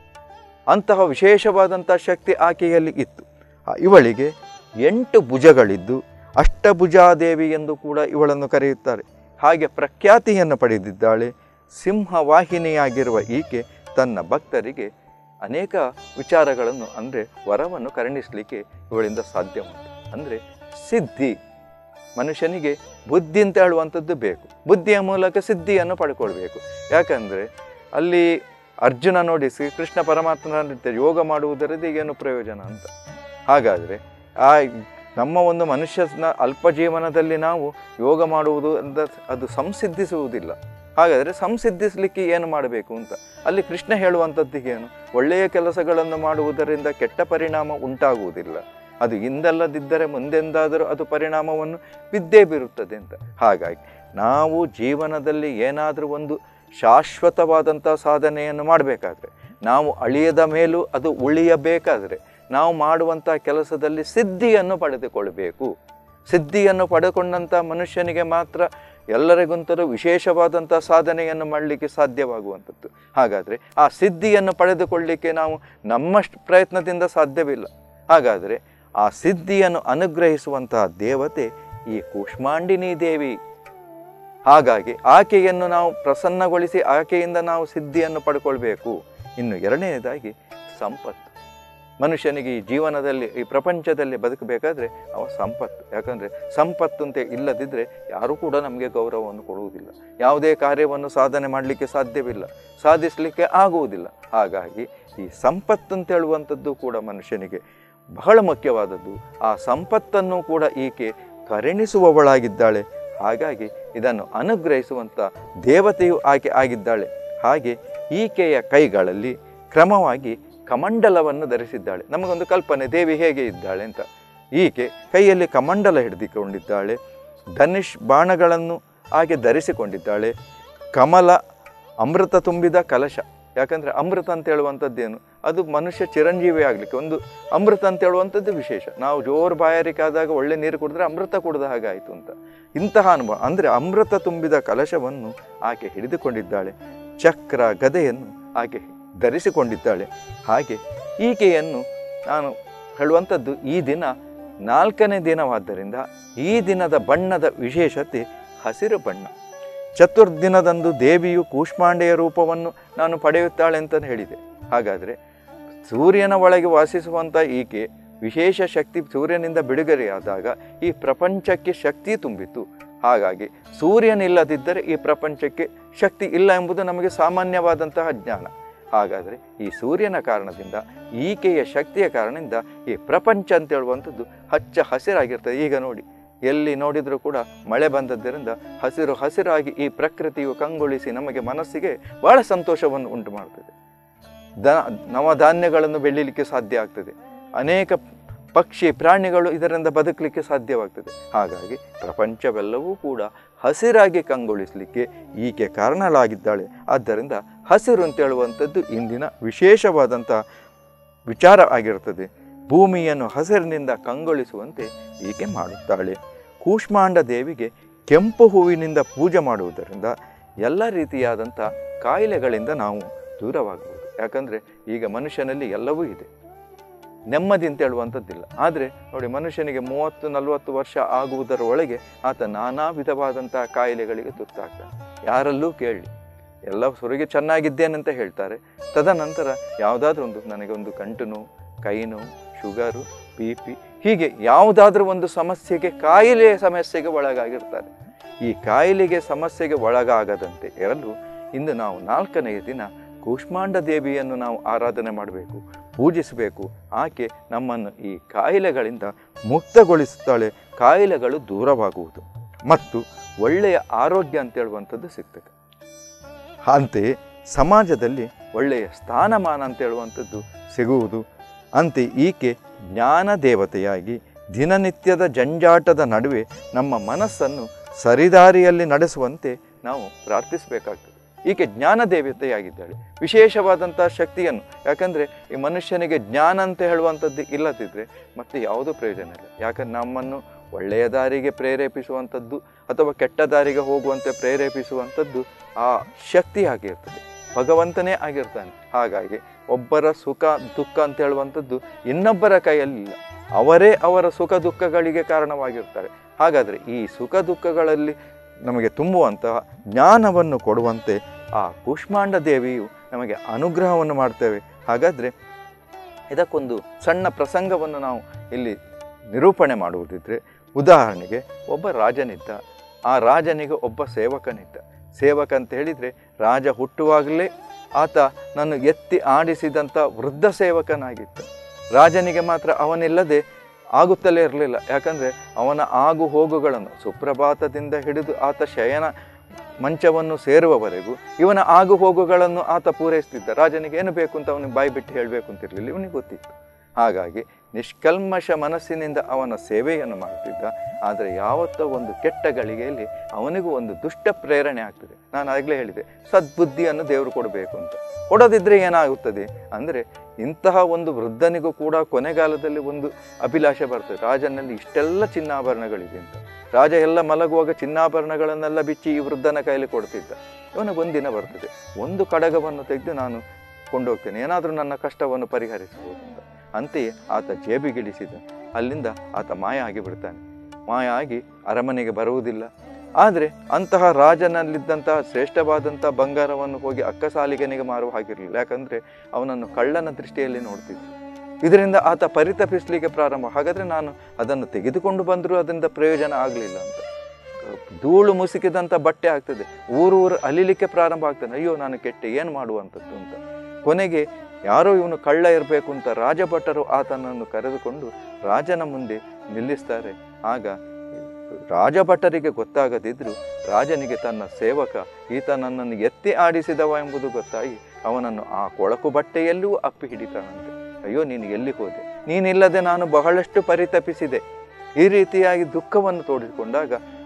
ಅಂತಹ ವಿಶೇಷವಾದಂಥ ಶಕ್ತಿ ಆಕೆಯಲ್ಲಿ ಇತ್ತು ಆ ಇವಳಿಗೆ ಎಂಟು ಭುಜಗಳಿದ್ದು ಅಷ್ಟಭುಜಾದೇವಿ ಎಂದು ಕೂಡ ಇವಳನ್ನು ಕರೆಯುತ್ತಾರೆ ಹಾಗೆ ಪ್ರಖ್ಯಾತಿಯನ್ನು ಪಡೆದಿದ್ದಾಳೆ ಸಿಂಹವಾಹಿನಿಯಾಗಿರುವ ಈಕೆ ತನ್ನ ಭಕ್ತರಿಗೆ ಅನೇಕ ವಿಚಾರಗಳನ್ನು ಅಂದರೆ ವರವನ್ನು ಕರುಣಿಸಲಿಕ್ಕೆ ಇವಳಿಂದ ಸಾಧ್ಯ ಉಂಟು ಅಂದರೆ ಸಿದ್ಧಿ ಮನುಷ್ಯನಿಗೆ ಬುದ್ಧಿ ಅಂತ ಹೇಳುವಂಥದ್ದು ಬೇಕು ಬುದ್ಧಿಯ ಮೂಲಕ ಸಿದ್ಧಿಯನ್ನು ಪಡ್ಕೊಳ್ಬೇಕು ಯಾಕಂದರೆ ಅಲ್ಲಿ ಅರ್ಜುನ ನೋಡಿ ಶ್ರೀಕೃಷ್ಣ ಪರಮಾತ್ಮನ ಯೋಗ ಮಾಡುವುದರಿಂದ ಏನು ಪ್ರಯೋಜನ ಅಂತ ಹಾಗಾದರೆ ಆ ನಮ್ಮ ಒಂದು ಮನುಷ್ಯನ ಅಲ್ಪ ಜೀವನದಲ್ಲಿ ನಾವು ಯೋಗ ಮಾಡುವುದು ಅಂತ ಅದು ಸಂಸಿದ್ಧಿಸುವುದಿಲ್ಲ ಹಾಗಾದರೆ ಸಂಸಿದ್ಧಿಸಲಿಕ್ಕೆ ಏನು ಮಾಡಬೇಕು ಅಂತ ಅಲ್ಲಿ ಕೃಷ್ಣ ಹೇಳುವಂಥದ್ದು ಏನು ಒಳ್ಳೆಯ ಕೆಲಸಗಳನ್ನು ಮಾಡುವುದರಿಂದ ಕೆಟ್ಟ ಪರಿಣಾಮ ಉಂಟಾಗುವುದಿಲ್ಲ ಅದು ಇಂದಲ್ಲದಿದ್ದರೆ ಮುಂದೆಂದಾದರೂ ಅದು ಪರಿಣಾಮವನ್ನು ಬಿದ್ದೇ ಬೀರುತ್ತದೆ ಅಂತ ಹಾಗಾಗಿ ನಾವು ಜೀವನದಲ್ಲಿ ಏನಾದರೂ ಒಂದು ಶಾಶ್ವತವಾದಂಥ ಸಾಧನೆಯನ್ನು ಮಾಡಬೇಕಾದ್ರೆ ನಾವು ಅಳಿಯದ ಮೇಲೂ ಅದು ಉಳಿಯಬೇಕಾದರೆ ನಾವು ಮಾಡುವಂಥ ಕೆಲಸದಲ್ಲಿ ಸಿದ್ಧಿಯನ್ನು ಪಡೆದುಕೊಳ್ಬೇಕು ಸಿದ್ಧಿಯನ್ನು ಪಡೆದುಕೊಂಡಂಥ ಮನುಷ್ಯನಿಗೆ ಮಾತ್ರ ಎಲ್ಲರಿಗಿಂತಲೂ ವಿಶೇಷವಾದಂಥ ಸಾಧನೆಯನ್ನು ಮಾಡಲಿಕ್ಕೆ ಸಾಧ್ಯವಾಗುವಂಥದ್ದು ಹಾಗಾದರೆ ಆ ಸಿದ್ಧಿಯನ್ನು ಪಡೆದುಕೊಳ್ಳಲಿಕ್ಕೆ ನಾವು ನಮ್ಮಷ್ಟು ಪ್ರಯತ್ನದಿಂದ ಸಾಧ್ಯವಿಲ್ಲ ಹಾಗಾದರೆ ಆ ಸಿದ್ಧಿಯನ್ನು ಅನುಗ್ರಹಿಸುವಂತಹ ದೇವತೆ ಈ ಕೂಷ್ಮಾಂಡಿನಿ ದೇವಿ ಹಾಗಾಗಿ ಆಕೆಯನ್ನು ನಾವು ಪ್ರಸನ್ನಗೊಳಿಸಿ ಆಕೆಯಿಂದ ನಾವು ಸಿದ್ಧಿಯನ್ನು ಪಡ್ಕೊಳ್ಬೇಕು ಇನ್ನು ಎರಡನೇದಾಗಿ ಸಂಪತ್ತು ಮನುಷ್ಯನಿಗೆ ಈ ಜೀವನದಲ್ಲಿ ಈ ಪ್ರಪಂಚದಲ್ಲಿ ಬದುಕಬೇಕಾದ್ರೆ ಅವ ಸಂಪತ್ತು ಯಾಕಂದರೆ ಸಂಪತ್ತು ಅಂತ ಇಲ್ಲದಿದ್ದರೆ ಯಾರೂ ಕೂಡ ನಮಗೆ ಗೌರವವನ್ನು ಕೊಡುವುದಿಲ್ಲ ಯಾವುದೇ ಕಾರ್ಯವನ್ನು ಸಾಧನೆ ಮಾಡಲಿಕ್ಕೆ ಸಾಧ್ಯವಿಲ್ಲ ಸಾಧಿಸಲಿಕ್ಕೆ ಆಗುವುದಿಲ್ಲ ಹಾಗಾಗಿ ಈ ಸಂಪತ್ತು ಅಂತ ಹೇಳುವಂಥದ್ದು ಕೂಡ ಮನುಷ್ಯನಿಗೆ ಬಹಳ ಮುಖ್ಯವಾದದ್ದು ಆ ಸಂಪತ್ತನ್ನು ಕೂಡ ಈಕೆ ಕರುಣಿಸುವವಳಾಗಿದ್ದಾಳೆ ಹಾಗಾಗಿ ಇದನ್ನು ಅನುಗ್ರಹಿಸುವಂಥ ದೇವತೆಯು ಆಕೆ ಆಗಿದ್ದಾಳೆ ಹಾಗೆ ಈಕೆಯ ಕೈಗಳಲ್ಲಿ ಕ್ರಮವಾಗಿ ಕಮಂಡಲವನ್ನು ಧರಿಸಿದ್ದಾಳೆ ನಮಗೊಂದು ಕಲ್ಪನೆ ದೇವಿ ಹೇಗೆ ಇದ್ದಾಳೆ ಅಂತ ಈಕೆ ಕೈಯಲ್ಲಿ ಕಮಂಡಲ ಹಿಡಿದುಕೊಂಡಿದ್ದಾಳೆ ಧನುಷ್ ಬಾಣಗಳನ್ನು ಹಾಗೆ ಧರಿಸಿಕೊಂಡಿದ್ದಾಳೆ ಕಮಲ ಅಮೃತ ತುಂಬಿದ ಕಲಶ ಯಾಕಂದರೆ ಅಮೃತ ಅಂತ ಹೇಳುವಂಥದ್ದೇನು ಅದು ಮನುಷ್ಯ ಚಿರಂಜೀವಿ ಆಗಲಿಕ್ಕೆ ಒಂದು ಅಮೃತ ಅಂತ ಹೇಳುವಂಥದ್ದು ವಿಶೇಷ ನಾವು ಜೋರು ಬಾಯಾರಿಕೆ ಆದಾಗ ಒಳ್ಳೆ ನೀರು ಕುಡಿದ್ರೆ ಅಮೃತ ಕುಡಿದ ಹಾಗೆ ಆಯಿತು ಅಂತ ಇಂತಹ ಅನುಭವ ಅಂದರೆ ಅಮೃತ ತುಂಬಿದ ಕಲಶವನ್ನು ಆಕೆ ಹಿಡಿದುಕೊಂಡಿದ್ದಾಳೆ ಚಕ್ರ ಗದೆಯನ್ನು ಆಕೆ ಧರಿಸಿಕೊಂಡಿದ್ದಾಳೆ ಹಾಗೆ ಈಕೆಯನ್ನು ನಾನು ಹೇಳುವಂಥದ್ದು ಈ ದಿನ ನಾಲ್ಕನೇ ದಿನವಾದ್ದರಿಂದ ಈ ದಿನದ ಬಣ್ಣದ ವಿಶೇಷತೆ ಹಸಿರು ಬಣ್ಣ ಚತುರ್ದಿನದಂದು ದೇವಿಯು ಕೂಷ್ಮಾಂಡೆಯ ರೂಪವನ್ನು ನಾನು ಪಡೆಯುತ್ತಾಳೆ ಅಂತ ಹೇಳಿದೆ ಹಾಗಾದರೆ ಸೂರ್ಯನ ಒಳಗೆ ವಾಸಿಸುವಂಥ ಈಕೆ ವಿಶೇಷ ಶಕ್ತಿ ಸೂರ್ಯನಿಂದ ಬಿಡುಗಡೆಯಾದಾಗ ಈ ಪ್ರಪಂಚಕ್ಕೆ ಶಕ್ತಿ ತುಂಬಿತು ಹಾಗಾಗಿ ಸೂರ್ಯನಿಲ್ಲದಿದ್ದರೆ ಈ ಪ್ರಪಂಚಕ್ಕೆ ಶಕ್ತಿ ಇಲ್ಲ ಎಂಬುದು ನಮಗೆ ಸಾಮಾನ್ಯವಾದಂತಹ ಜ್ಞಾನ ಹಾಗಾದರೆ ಈ ಸೂರ್ಯನ ಕಾರಣದಿಂದ ಈಕೆಯ ಶಕ್ತಿಯ ಕಾರಣದಿಂದ ಈ ಪ್ರಪಂಚ ಅಂತ ಹೇಳುವಂಥದ್ದು ಹಚ್ಚ ಹಸಿರಾಗಿರ್ತದೆ ಈಗ ನೋಡಿ ಎಲ್ಲಿ ನೋಡಿದರೂ ಕೂಡ ಮಳೆ ಬಂದದ್ದರಿಂದ ಹಸಿರು ಹಸಿರಾಗಿ ಈ ಪ್ರಕೃತಿಯು ಕಂಗೊಳಿಸಿ ನಮಗೆ ಮನಸ್ಸಿಗೆ ಬಹಳ ಸಂತೋಷವನ್ನು ಉಂಟು ಮಾಡ್ತದೆ ದ ನವಧಾನ್ಯಗಳನ್ನು ಬೆಳೀಲಿಕ್ಕೆ ಸಾಧ್ಯ ಆಗ್ತದೆ ಅನೇಕ ಪಕ್ಷಿ ಪ್ರಾಣಿಗಳು ಇದರಿಂದ ಬದುಕಲಿಕ್ಕೆ ಸಾಧ್ಯವಾಗ್ತದೆ ಹಾಗಾಗಿ ಪ್ರಪಂಚವೆಲ್ಲವೂ ಕೂಡ ಹಸಿರಾಗಿ ಕಂಗೊಳಿಸಲಿಕ್ಕೆ ಈಕೆ ಕಾರಣಳಾಗಿದ್ದಾಳೆ ಆದ್ದರಿಂದ ಹಸಿರು ಅಂತ ಹೇಳುವಂಥದ್ದು ಇಂದಿನ ವಿಶೇಷವಾದಂಥ ವಿಚಾರ ಆಗಿರುತ್ತದೆ ಭೂಮಿಯನ್ನು ಹಸಿರಿನಿಂದ ಕಂಗೊಳಿಸುವಂತೆ ಈಕೆ ಮಾಡುತ್ತಾಳೆ ಕೂಷ್ಮಾಂಡ ದೇವಿಗೆ ಕೆಂಪು ಹೂವಿನಿಂದ ಪೂಜೆ ಮಾಡುವುದರಿಂದ ಎಲ್ಲ ರೀತಿಯಾದಂಥ ಕಾಯಿಲೆಗಳಿಂದ ನಾವು ದೂರವಾಗಬಹುದು ಯಾಕಂದರೆ ಈಗ ಮನುಷ್ಯನಲ್ಲಿ ಎಲ್ಲವೂ ಇದೆ ನೆಮ್ಮದಿ ಅಂತ ಹೇಳುವಂಥದ್ದಿಲ್ಲ ಆದರೆ ನೋಡಿ ಮನುಷ್ಯನಿಗೆ ಮೂವತ್ತು ನಲವತ್ತು ವರ್ಷ ಆಗುವುದರ ಒಳಗೆ ಆತ ನಾನಾ ವಿಧವಾದಂಥ ಕಾಯಿಲೆಗಳಿಗೆ ತುತ್ತಾಗ್ತಾನೆ ಯಾರಲ್ಲೂ ಕೇಳಿ ಎಲ್ಲ ಹೊರಗೆ ಚೆನ್ನಾಗಿದ್ದೇನಂತ ಹೇಳ್ತಾರೆ ತದನಂತರ ಯಾವುದಾದ್ರೂ ಒಂದು ನನಗೆ ಒಂದು ಗಂಟು ನೋವು ಕೈ ನೋವು ಶುಗರು ಬಿ ಪಿ ಹೀಗೆ ಯಾವುದಾದ್ರೂ ಒಂದು ಸಮಸ್ಯೆಗೆ ಕಾಯಿಲೆಯ ಸಮಸ್ಯೆಗೆ ಒಳಗಾಗಿರ್ತಾರೆ ಈ ಕಾಯಿಲೆಗೆ ಸಮಸ್ಯೆಗೆ ಒಳಗಾಗದಂತೆ ಇರಲು ಇಂದು ನಾವು ನಾಲ್ಕನೆಯ ದಿನ ಕೂಷ್ಮಾಂಡ ದೇವಿಯನ್ನು ನಾವು ಆರಾಧನೆ ಮಾಡಬೇಕು ಪೂಜಿಸಬೇಕು ಆಕೆ ನಮ್ಮನ್ನು ಈ ಕಾಯಿಲೆಗಳಿಂದ ಮುಕ್ತಗೊಳಿಸುತ್ತಾಳೆ ಕಾಯಿಲೆಗಳು ದೂರವಾಗುವುದು ಮತ್ತು ಒಳ್ಳೆಯ ಆರೋಗ್ಯ ಅಂತ ಹೇಳುವಂಥದ್ದು ಸಿಗ್ತದೆ ಅಂತೆಯೇ ಸಮಾಜದಲ್ಲಿ ಒಳ್ಳೆಯ ಸ್ಥಾನಮಾನ ಅಂತ ಹೇಳುವಂಥದ್ದು ಸಿಗುವುದು ಅಂತೆ ಈಕೆ ಜ್ಞಾನ ದೇವತೆಯಾಗಿ ದಿನನಿತ್ಯದ ಜಂಜಾಟದ ನಡುವೆ ನಮ್ಮ ಮನಸ್ಸನ್ನು ಸರಿದಾರಿಯಲ್ಲಿ ನಡೆಸುವಂತೆ ನಾವು ಪ್ರಾರ್ಥಿಸಬೇಕಾಗ್ತದೆ ಈಕೆ ಜ್ಞಾನ ದೇವತೆಯಾಗಿದ್ದಾಳೆ ವಿಶೇಷವಾದಂಥ ಶಕ್ತಿಯನ್ನು ಯಾಕಂದರೆ ಈ ಮನುಷ್ಯನಿಗೆ ಜ್ಞಾನ ಅಂತ ಹೇಳುವಂಥದ್ದು ಇಲ್ಲದಿದ್ದರೆ ಮತ್ತೆ ಯಾವುದೂ ಪ್ರಯೋಜನ ಇಲ್ಲ ಯಾಕಂದ್ರೆ ನಮ್ಮನ್ನು ಒಳ್ಳೆಯ ದಾರಿಗೆ ಪ್ರೇರೇಪಿಸುವಂಥದ್ದು ಅಥವಾ ಕೆಟ್ಟ ದಾರಿಗೆ ಹೋಗುವಂತೆ ಪ್ರೇರೇಪಿಸುವಂಥದ್ದು ಆ ಶಕ್ತಿ ಆಗಿರ್ತದೆ ಭಗವಂತನೇ ಆಗಿರ್ತಾನೆ ಹಾಗಾಗಿ ಒಬ್ಬರ ಸುಖ ದುಃಖ ಅಂತ ಹೇಳುವಂಥದ್ದು ಇನ್ನೊಬ್ಬರ ಕೈಯಲ್ಲಿಲ್ಲ ಅವರೇ ಅವರ ಸುಖ ದುಃಖಗಳಿಗೆ ಕಾರಣವಾಗಿರ್ತಾರೆ ಹಾಗಾದರೆ ಈ ಸುಖ ದುಃಖಗಳಲ್ಲಿ ನಮಗೆ ತುಂಬುವಂತಹ ಜ್ಞಾನವನ್ನು ಕೊಡುವಂತೆ ಆ ಕೂಷ್ಮಾಂಡ ದೇವಿಯು ನಮಗೆ ಅನುಗ್ರಹವನ್ನು ಮಾಡ್ತೇವೆ ಹಾಗಾದರೆ ಇದಕ್ಕೊಂದು ಸಣ್ಣ ಪ್ರಸಂಗವನ್ನು ನಾವು ಇಲ್ಲಿ ನಿರೂಪಣೆ ಮಾಡುವುದಿದ್ರೆ ಉದಾಹರಣೆಗೆ ಒಬ್ಬ ರಾಜನಿದ್ದ ಆ ರಾಜನಿಗೆ ಒಬ್ಬ ಸೇವಕನಿದ್ದ ಸೇವಕ ಅಂತ ಹೇಳಿದರೆ ರಾಜ ಹುಟ್ಟುವಾಗಲೇ ಆತ ನಾನು ಎತ್ತಿ ಆಡಿಸಿದಂಥ ವೃದ್ಧ ಸೇವಕನಾಗಿದ್ದ ರಾಜನಿಗೆ ಮಾತ್ರ ಅವನಿಲ್ಲದೆ ಆಗುತ್ತಲೇ ಇರಲಿಲ್ಲ ಯಾಕಂದರೆ ಅವನ ಆಗು ಹೋಗುಗಳನ್ನು ಸುಪ್ರಭಾತದಿಂದ ಹಿಡಿದು ಆತ ಶಯನ ಮಂಚವನ್ನು ಸೇರುವವರೆಗೂ ಇವನ ಆಗು ಹೋಗುಗಳನ್ನು ಆತ ಪೂರೈಸ್ತಿದ್ದ ರಾಜನಿಗೆ ಏನು ಬೇಕು ಅಂತ ಅವನಿಗೆ ಬಾಯಿ ಬಿಟ್ಟು ಹೇಳಬೇಕು ಅಂತಿರಲಿಲ್ಲ ಇವನಿಗೆ ಗೊತ್ತಿತ್ತು ಹಾಗಾಗಿ ನಿಷ್ಕಲ್ಮಶ ಮನಸ್ಸಿನಿಂದ ಅವನ ಸೇವೆಯನ್ನು ಮಾಡ್ತಿದ್ದ ಆದರೆ ಯಾವತ್ತೋ ಒಂದು ಕೆಟ್ಟ ಗಳಿಗೆಯಲ್ಲಿ ಅವನಿಗೂ ಒಂದು ದುಷ್ಟ ಪ್ರೇರಣೆ ಆಗ್ತದೆ ನಾನು ಆಗಲೇ ಹೇಳಿದೆ ಸದ್ಬುದ್ಧಿಯನ್ನು ದೇವರು ಕೊಡಬೇಕು ಅಂತ ಕೊಡದಿದ್ದರೆ ಏನಾಗುತ್ತದೆ ಅಂದರೆ ಇಂತಹ ಒಂದು ವೃದ್ಧನಿಗೂ ಕೂಡ ಕೊನೆಗಾಲದಲ್ಲಿ ಒಂದು ಅಭಿಲಾಷೆ ಬರ್ತದೆ ರಾಜನಲ್ಲಿ ಇಷ್ಟೆಲ್ಲ ಚಿನ್ನಾಭರಣಗಳಿದೆ ಅಂತ ರಾಜ ಎಲ್ಲ ಮಲಗುವಾಗ ಚಿನ್ನಾಭರಣಗಳನ್ನೆಲ್ಲ ಬಿಚ್ಚಿ ಈ ವೃದ್ಧನ ಕೈಲಿ ಕೊಡ್ತಿದ್ದ ಇವನಿಗೆ ಒಂದಿನ ಬರ್ತದೆ ಒಂದು ಕಡಗವನ್ನು ತೆಗೆದು ನಾನು ಕೊಂಡೋಗ್ತೇನೆ ಏನಾದರೂ ನನ್ನ ಕಷ್ಟವನ್ನು ಪರಿಹರಿಸಬಹುದು ಅಂತ ಅಂತೆಯೇ ಆತ ಜೇಬಿಗಿಳಿಸಿದ ಅಲ್ಲಿಂದ ಆತ ಮಾಯ ಆಗಿಬಿಡ್ತಾನೆ ಮಾಯ ಆಗಿ ಅರಮನೆಗೆ ಬರುವುದಿಲ್ಲ ಆದರೆ ಅಂತಹ ರಾಜನಲ್ಲಿದ್ದಂತಹ ಶ್ರೇಷ್ಠವಾದಂಥ ಬಂಗಾರವನ್ನು ಹೋಗಿ ಅಕ್ಕಸಾಲಿಗನಿಗೆ ಮಾರುವ ಹಾಗಿರಲಿಲ್ಲ ಯಾಕಂದರೆ ಅವನನ್ನು ಕಳ್ಳನ ದೃಷ್ಟಿಯಲ್ಲಿ ನೋಡ್ತಿದ್ದ ಇದರಿಂದ ಆತ ಪರಿತಪಿಸಲಿಕ್ಕೆ ಪ್ರಾರಂಭ ಹಾಗಾದರೆ ನಾನು ಅದನ್ನು ತೆಗೆದುಕೊಂಡು ಬಂದರೂ ಅದರಿಂದ ಪ್ರಯೋಜನ ಆಗಲಿಲ್ಲ ಅಂತ ಧೂಳು ಮುಸುಕಿದಂಥ ಬಟ್ಟೆ ಆಗ್ತದೆ ಊರೂರು ಅಲಿಲಿಕ್ಕೆ ಪ್ರಾರಂಭ ಆಗ್ತದೆ ಅಯ್ಯೋ ನಾನು ಕೆಟ್ಟೆ ಏನು ಮಾಡುವಂಥದ್ದು ಅಂತ ಕೊನೆಗೆ ಯಾರೋ ಇವನು ಕಳ್ಳ ಇರಬೇಕು ಅಂತ ರಾಜಭಟರು ಆತನನ್ನು ಕರೆದುಕೊಂಡು ರಾಜನ ಮುಂದೆ ನಿಲ್ಲಿಸ್ತಾರೆ ಆಗ ರಾಜಭಟರಿಗೆ ಗೊತ್ತಾಗದಿದ್ದರೂ ರಾಜನಿಗೆ ತನ್ನ ಸೇವಕ ಈತ ನನ್ನನ್ನು ಎತ್ತಿ ಆಡಿಸಿದವ ಎಂಬುದು ಗೊತ್ತಾಗಿ ಅವನನ್ನು ಆ ಕೊಳಕು ಬಟ್ಟೆಯಲ್ಲೂ ಅಪ್ಪಿ ಹಿಡಿತಾನಂತೆ ಅಯ್ಯೋ ನೀನು ಎಲ್ಲಿ ಹೋದೆ ನೀನಿಲ್ಲದೆ ನಾನು ಬಹಳಷ್ಟು ಪರಿತಪಿಸಿದೆ ಈ ರೀತಿಯಾಗಿ ದುಃಖವನ್ನು ತೋಡಿಕೊಂಡಾಗ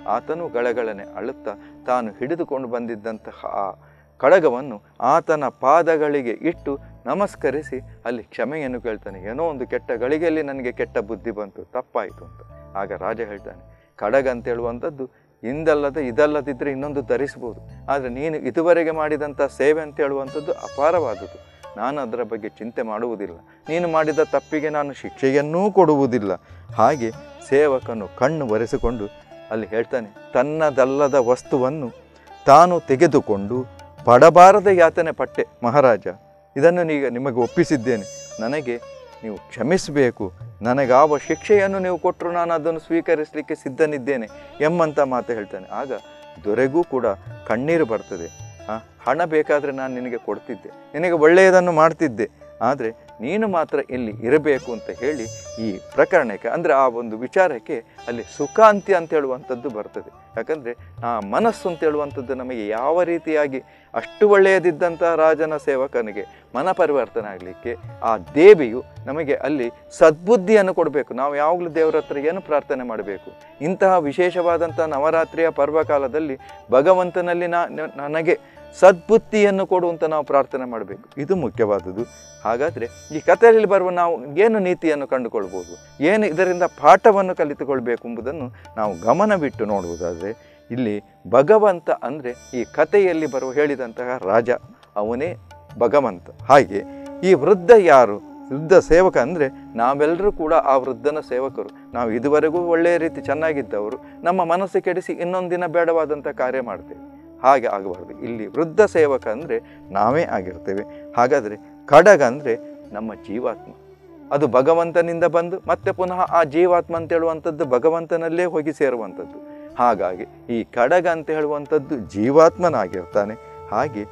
ಆತನು ಗಳಗಳನೆ ಅಳುತ್ತಾ ತಾನು ಹಿಡಿದುಕೊಂಡು ಬಂದಿದ್ದಂತಹ ಆ ಕಡಗವನ್ನು ಆತನ ಪಾದಗಳಿಗೆ ಇಟ್ಟು ನಮಸ್ಕರಿಸಿ ಅಲ್ಲಿ ಕ್ಷಮೆಯನ್ನು ಕೇಳ್ತಾನೆ ಏನೋ ಒಂದು ಕೆಟ್ಟ ಗಳಿಗೆಯಲ್ಲಿ ನನಗೆ ಕೆಟ್ಟ ಬುದ್ಧಿ ಬಂತು ತಪ್ಪಾಯಿತು ಅಂತ ಆಗ ರಾಜ ಹೇಳ್ತಾನೆ ಕಡಗ ಅಂತ ಹೇಳುವಂಥದ್ದು ಇಂದಲ್ಲದೆ ಇದಲ್ಲದಿದ್ದರೆ ಇನ್ನೊಂದು ಧರಿಸ್ಬೋದು ಆದರೆ ನೀನು ಇದುವರೆಗೆ ಮಾಡಿದಂಥ ಸೇವೆ ಅಂತ ಹೇಳುವಂಥದ್ದು ಅಪಾರವಾದುದು ನಾನು ಅದರ ಬಗ್ಗೆ ಚಿಂತೆ ಮಾಡುವುದಿಲ್ಲ ನೀನು ಮಾಡಿದ ತಪ್ಪಿಗೆ ನಾನು ಶಿಕ್ಷೆಯನ್ನೂ ಕೊಡುವುದಿಲ್ಲ ಹಾಗೆ ಸೇವಕನು ಕಣ್ಣು ಒರೆಸಿಕೊಂಡು ಅಲ್ಲಿ ಹೇಳ್ತಾನೆ ತನ್ನದಲ್ಲದ ವಸ್ತುವನ್ನು ತಾನು ತೆಗೆದುಕೊಂಡು ಪಡಬಾರದ ಯಾತನೆ ಪಟ್ಟೆ ಮಹಾರಾಜ ಇದನ್ನು ಈಗ ನಿಮಗೆ ಒಪ್ಪಿಸಿದ್ದೇನೆ ನನಗೆ ನೀವು ಕ್ಷಮಿಸಬೇಕು ನನಗಾವ ಶಿಕ್ಷೆಯನ್ನು ನೀವು ಕೊಟ್ಟರು ನಾನು ಅದನ್ನು ಸ್ವೀಕರಿಸಲಿಕ್ಕೆ ಸಿದ್ಧನಿದ್ದೇನೆ ಎಂಬಂಥ ಮಾತು ಹೇಳ್ತಾನೆ ಆಗ ದೊರೆಗೂ ಕೂಡ ಕಣ್ಣೀರು ಬರ್ತದೆ ಆ, ಹಣ ಬೇಕಾದರೆ ನಾನು ನಿನಗೆ ಕೊಡ್ತಿದ್ದೆ ನಿನಗೆ ಒಳ್ಳೆಯದನ್ನು ಮಾಡ್ತಿದ್ದೆ ಆದರೆ ನೀನು ಮಾತ್ರ ಇಲ್ಲಿ ಇರಬೇಕು ಅಂತ ಹೇಳಿ ಈ ಪ್ರಕರಣಕ್ಕೆ ಅಂದರೆ ಆ ಒಂದು ವಿಚಾರಕ್ಕೆ ಅಲ್ಲಿ ಸುಖಾಂತ್ಯ ಅಂತ ಹೇಳುವಂಥದ್ದು ಬರ್ತದೆ ಯಾಕಂದರೆ ಆ ಮನಸ್ಸು ಅಂತ ಹೇಳುವಂಥದ್ದು ನಮಗೆ ಯಾವ ರೀತಿಯಾಗಿ ಅಷ್ಟು ಒಳ್ಳೆಯದಿದ್ದಂಥ ರಾಜನ ಸೇವಕನಿಗೆ ಮನ ಪರಿವರ್ತನೆ ಆಗಲಿಕ್ಕೆ ಆ ದೇವಿಯು ನಮಗೆ ಅಲ್ಲಿ ಸದ್ಬುದ್ಧಿಯನ್ನು ಕೊಡಬೇಕು ನಾವು ಯಾವಾಗಲೂ ದೇವರ ಹತ್ರ ಏನು ಪ್ರಾರ್ಥನೆ ಮಾಡಬೇಕು ಇಂತಹ ವಿಶೇಷವಾದಂಥ ನವರಾತ್ರಿಯ ಪರ್ವಕಾಲದಲ್ಲಿ ಭಗವಂತನಲ್ಲಿ ನಾ ನ- ನನಗೆ ಸದ್ಬುದ್ಧಿಯನ್ನು ಕೊಡು ಅಂತ ನಾವು ಪ್ರಾರ್ಥನೆ ಮಾಡಬೇಕು ಇದು ಮುಖ್ಯವಾದುದು ಹಾಗಾದರೆ ಈ ಕಥೆಯಲ್ಲಿ ಬರುವ ನಾವು ಏನು ನೀತಿಯನ್ನು ಕಂಡುಕೊಳ್ಬೋದು ಏನು ಇದರಿಂದ ಪಾಠವನ್ನು ಕಲಿತುಕೊಳ್ಬೇಕು ಎಂಬುದನ್ನು ನಾವು ಗಮನವಿಟ್ಟು ನೋಡುವುದಾದರೆ ಇಲ್ಲಿ ಭಗವಂತ ಅಂದರೆ ಈ ಕಥೆಯಲ್ಲಿ ಬರುವ ಹೇಳಿದಂತಹ ರಾಜ ಅವನೇ ಭಗವಂತ ಹಾಗೆ ಈ ವೃದ್ಧ ಯಾರು ವೃದ್ಧ ಸೇವಕ ಅಂದರೆ ನಾವೆಲ್ಲರೂ ಕೂಡ ಆ ವೃದ್ಧನ ಸೇವಕರು ನಾವು ಇದುವರೆಗೂ ಒಳ್ಳೆಯ ರೀತಿ ಚೆನ್ನಾಗಿದ್ದವರು ನಮ್ಮ ಮನಸ್ಸು ಕೆಡಿಸಿ ಇನ್ನೊಂದಿನ ಬೇಡವಾದಂಥ ಕಾರ್ಯ ಮಾಡ್ತೇವೆ ಹಾಗೆ ಆಗಬಾರ್ದು ಇಲ್ಲಿ ವೃದ್ಧ ಸೇವಕ ಅಂದರೆ ನಾವೇ ಆಗಿರ್ತೇವೆ ಹಾಗಾದರೆ ಖಡಗ ಅಂದರೆ ನಮ್ಮ ಜೀವಾತ್ಮ ಅದು ಭಗವಂತನಿಂದ ಬಂದು ಮತ್ತೆ ಪುನಃ ಆ ಜೀವಾತ್ಮ ಅಂತ ಹೇಳುವಂಥದ್ದು ಭಗವಂತನಲ್ಲೇ ಹೋಗಿ ಸೇರುವಂಥದ್ದು ಹಾಗಾಗಿ ಈ ಖಡಗ ಅಂತ ಹೇಳುವಂಥದ್ದು ಜೀವಾತ್ಮನಾಗಿರ್ತಾನೆ ಹಾಗೆ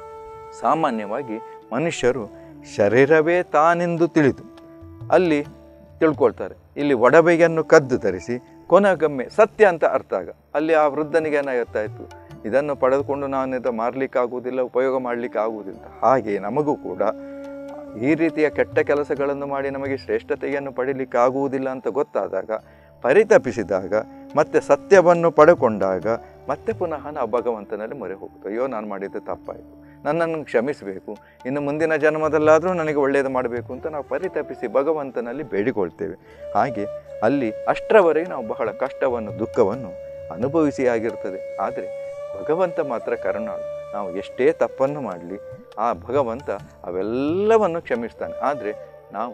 ಸಾಮಾನ್ಯವಾಗಿ ಮನುಷ್ಯರು ಶರೀರವೇ ತಾನೆಂದು ತಿಳಿದು ಅಲ್ಲಿ ತಿಳ್ಕೊಳ್ತಾರೆ ಇಲ್ಲಿ ಒಡವೆಯನ್ನು ಕದ್ದು ಧರಿಸಿ ಕೊನೆಗೊಮ್ಮೆ ಸತ್ಯ ಅಂತ ಅರ್ಥ ಆಗ ಅಲ್ಲಿ ಆ ವೃದ್ಧನಿಗೆ ಏನಾಗುತ್ತಾ ಇತ್ತು ಇದನ್ನು ಪಡೆದುಕೊಂಡು ನಾನು ಇದು ಮಾರಲಿಕ್ಕಾಗುವುದಿಲ್ಲ ಉಪಯೋಗ ಮಾಡಲಿಕ್ಕೆ ಆಗುವುದಿಲ್ಲ ಹಾಗೆ ನಮಗೂ ಕೂಡ ಈ ರೀತಿಯ ಕೆಟ್ಟ ಕೆಲಸಗಳನ್ನು ಮಾಡಿ ನಮಗೆ ಶ್ರೇಷ್ಠತೆಯನ್ನು ಪಡೀಲಿಕ್ಕೆ ಆಗುವುದಿಲ್ಲ ಅಂತ ಗೊತ್ತಾದಾಗ ಪರಿತಪಿಸಿದಾಗ ಮತ್ತೆ ಸತ್ಯವನ್ನು ಪಡೆಕೊಂಡಾಗ ಮತ್ತೆ ಪುನಃ ನಾವು ಭಗವಂತನಲ್ಲಿ ಮೊರೆ ಹೋಗ್ತೇವೆ ಅಯ್ಯೋ ನಾನು ಮಾಡಿದ್ದು ತಪ್ಪಾಯಿತು ನನ್ನನ್ನು ಕ್ಷಮಿಸಬೇಕು ಇನ್ನು ಮುಂದಿನ ಜನ್ಮದಲ್ಲಾದರೂ ನನಗೆ ಒಳ್ಳೆಯದು ಮಾಡಬೇಕು ಅಂತ ನಾವು ಪರಿತಪಿಸಿ ಭಗವಂತನಲ್ಲಿ ಬೇಡಿಕೊಳ್ತೇವೆ ಹಾಗೆ ಅಲ್ಲಿ ಅಷ್ಟರವರೆಗೆ ನಾವು ಬಹಳ ಕಷ್ಟವನ್ನು ದುಃಖವನ್ನು ಅನುಭವಿಸಿ ಆಗಿರ್ತದೆ ಆದರೆ ಭಗವಂತ ಮಾತ್ರ ಕರುಣಾಳು ನಾವು ಎಷ್ಟೇ ತಪ್ಪನ್ನು ಮಾಡಲಿ ಆ ಭಗವಂತ ಅವೆಲ್ಲವನ್ನು ಕ್ಷಮಿಸ್ತಾನೆ ಆದರೆ ನಾವು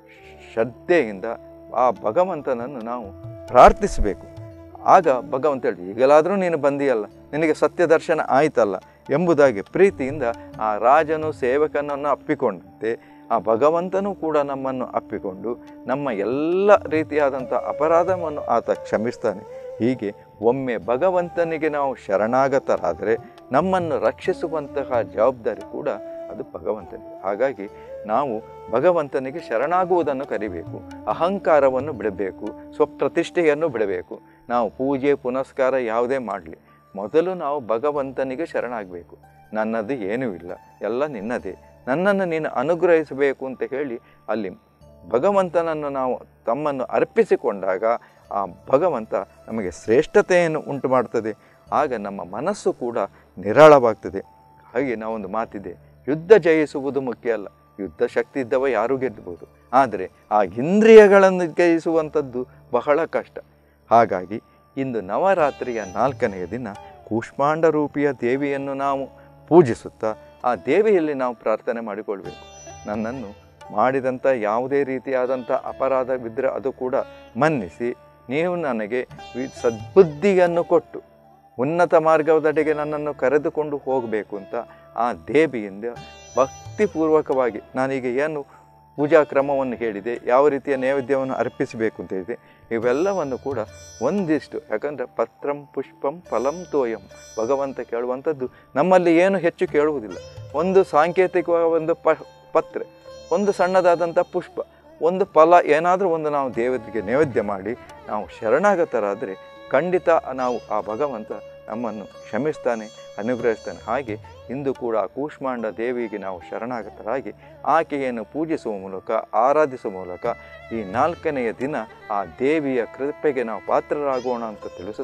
ಶ್ರದ್ಧೆಯಿಂದ ಆ ಭಗವಂತನನ್ನು ನಾವು ಪ್ರಾರ್ಥಿಸಬೇಕು ಆಗ ಭಗವಂತ ಹೇಳಿ ಈಗಲಾದರೂ ನೀನು ಬಂದಿಯಲ್ಲ ನಿನಗೆ ಸತ್ಯ ದರ್ಶನ ಆಯ್ತಲ್ಲ ಎಂಬುದಾಗಿ ಪ್ರೀತಿಯಿಂದ ಆ ರಾಜನು ಸೇವಕನನ್ನು ಅಪ್ಪಿಕೊಂಡಂತೆ ಆ ಭಗವಂತನೂ ಕೂಡ ನಮ್ಮನ್ನು ಅಪ್ಪಿಕೊಂಡು ನಮ್ಮ ಎಲ್ಲ ರೀತಿಯಾದಂಥ ಅಪರಾಧವನ್ನು ಆತ ಕ್ಷಮಿಸ್ತಾನೆ ಹೀಗೆ ಒಮ್ಮೆ ಭಗವಂತನಿಗೆ ನಾವು ಶರಣಾಗತರಾದರೆ ನಮ್ಮನ್ನು ರಕ್ಷಿಸುವಂತಹ ಜವಾಬ್ದಾರಿ ಕೂಡ ಅದು ಭಗವಂತನಿಗೆ ಹಾಗಾಗಿ ನಾವು ಭಗವಂತನಿಗೆ ಶರಣಾಗುವುದನ್ನು ಕರಿಬೇಕು ಅಹಂಕಾರವನ್ನು ಬಿಡಬೇಕು ಸ್ವಪ್ರತಿಷ್ಠೆಯನ್ನು ಬಿಡಬೇಕು ನಾವು ಪೂಜೆ ಪುನಸ್ಕಾರ ಯಾವುದೇ ಮಾಡಲಿ ಮೊದಲು ನಾವು ಭಗವಂತನಿಗೆ ಶರಣಾಗಬೇಕು ನನ್ನದು ಏನೂ ಇಲ್ಲ ಎಲ್ಲ ನಿನ್ನದೇ ನನ್ನನ್ನು ನೀನು ಅನುಗ್ರಹಿಸಬೇಕು ಅಂತ ಹೇಳಿ ಅಲ್ಲಿ ಭಗವಂತನನ್ನು ನಾವು ತಮ್ಮನ್ನು ಅರ್ಪಿಸಿಕೊಂಡಾಗ ಆ ಭಗವಂತ ನಮಗೆ ಶ್ರೇಷ್ಠತೆಯನ್ನು ಉಂಟು ಮಾಡ್ತದೆ ಆಗ ನಮ್ಮ ಮನಸ್ಸು ಕೂಡ ನಿರಾಳವಾಗ್ತದೆ ಹಾಗೆ ನಾವೊಂದು ಮಾತಿದೆ ಯುದ್ಧ ಜಯಿಸುವುದು ಮುಖ್ಯ ಅಲ್ಲ ಯುದ್ಧ ಶಕ್ತಿ ಇದ್ದವ ಯಾರೂ ಗೆಲ್ಲಬಹುದು ಆದರೆ ಆ ಇಂದ್ರಿಯಗಳನ್ನು ಜಯಿಸುವಂಥದ್ದು ಬಹಳ ಕಷ್ಟ ಹಾಗಾಗಿ ಇಂದು ನವರಾತ್ರಿಯ ನಾಲ್ಕನೆಯ ದಿನ ಕೂಷ್ಮಾಂಡ ರೂಪಿಯ ದೇವಿಯನ್ನು ನಾವು ಪೂಜಿಸುತ್ತಾ ಆ ದೇವಿಯಲ್ಲಿ ನಾವು ಪ್ರಾರ್ಥನೆ ಮಾಡಿಕೊಳ್ಬೇಕು ನನ್ನನ್ನು ಮಾಡಿದಂಥ ಯಾವುದೇ ರೀತಿಯಾದಂಥ ಅಪರಾಧವಿದ್ದರೆ ಅದು ಕೂಡ ಮನ್ನಿಸಿ ನೀವು ನನಗೆ ವಿ- ಸದ್ಬುದ್ಧಿಯನ್ನು ಕೊಟ್ಟು ಉನ್ನತ ಮಾರ್ಗದಡೆಗೆ ನನ್ನನ್ನು ಕರೆದುಕೊಂಡು ಹೋಗಬೇಕು ಅಂತ ಆ ದೇವಿಯಿಂದ ಭಕ್ತಿಪೂರ್ವಕವಾಗಿ ನಾನೀಗ ಏನು ಪೂಜಾ ಕ್ರಮವನ್ನು ಹೇಳಿದೆ ಯಾವ ರೀತಿಯ ನೈವೇದ್ಯವನ್ನು ಅರ್ಪಿಸಬೇಕು ಅಂತ ಹೇಳಿದೆ ಇವೆಲ್ಲವನ್ನು ಕೂಡ ಒಂದಿಷ್ಟು ಯಾಕಂದರೆ ಪತ್ರಂ ಪುಷ್ಪಂ ಫಲಂ ತೋಯಂ ಭಗವಂತ ಕೇಳುವಂಥದ್ದು ನಮ್ಮಲ್ಲಿ ಏನು ಹೆಚ್ಚು ಕೇಳುವುದಿಲ್ಲ ಒಂದು ಸಾಂಕೇತಿಕವಾದ ಒಂದು ಪ ಪತ್ರೆ ಒಂದು ಸಣ್ಣದಾದಂಥ ಪುಷ್ಪ ಒಂದು ಫಲ ಏನಾದರೂ ಒಂದು ನಾವು ದೇವತೆಗೆ ನೈವೇದ್ಯ ಮಾಡಿ ನಾವು ಶರಣಾಗತರಾದರೆ ಖಂಡಿತ ನಾವು ಆ ಭಗವಂತ ನಮ್ಮನ್ನು ಕ್ಷಮಿಸ್ತಾನೆ ಅನುಗ್ರಹಿಸ್ತಾನೆ ಹಾಗೆ ಇಂದು ಕೂಡ ಕೂಷ್ಮಾಂಡ ದೇವಿಗೆ ನಾವು ಶರಣಾಗತರಾಗಿ ಆಕೆಯನ್ನು ಪೂಜಿಸುವ ಮೂಲಕ ಆರಾಧಿಸುವ ಮೂಲಕ ಈ ನಾಲ್ಕನೆಯ ದಿನ ಆ ದೇವಿಯ ಕೃಪೆಗೆ ನಾವು ಪಾತ್ರರಾಗೋಣ ಅಂತ ತಿಳಿಸುತ್ತಾ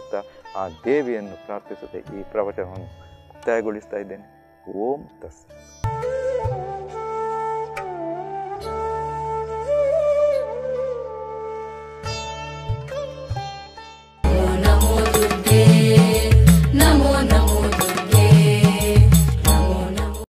ಆ ದೇವಿಯನ್ನು ಪ್ರಾರ್ಥಿಸುತ್ತೆ ಈ ಪ್ರವಚನವನ್ನು ಮುಕ್ತಾಯಗೊಳಿಸ್ತಾ ಇದ್ದೇನೆ ಓಂ ತಸ್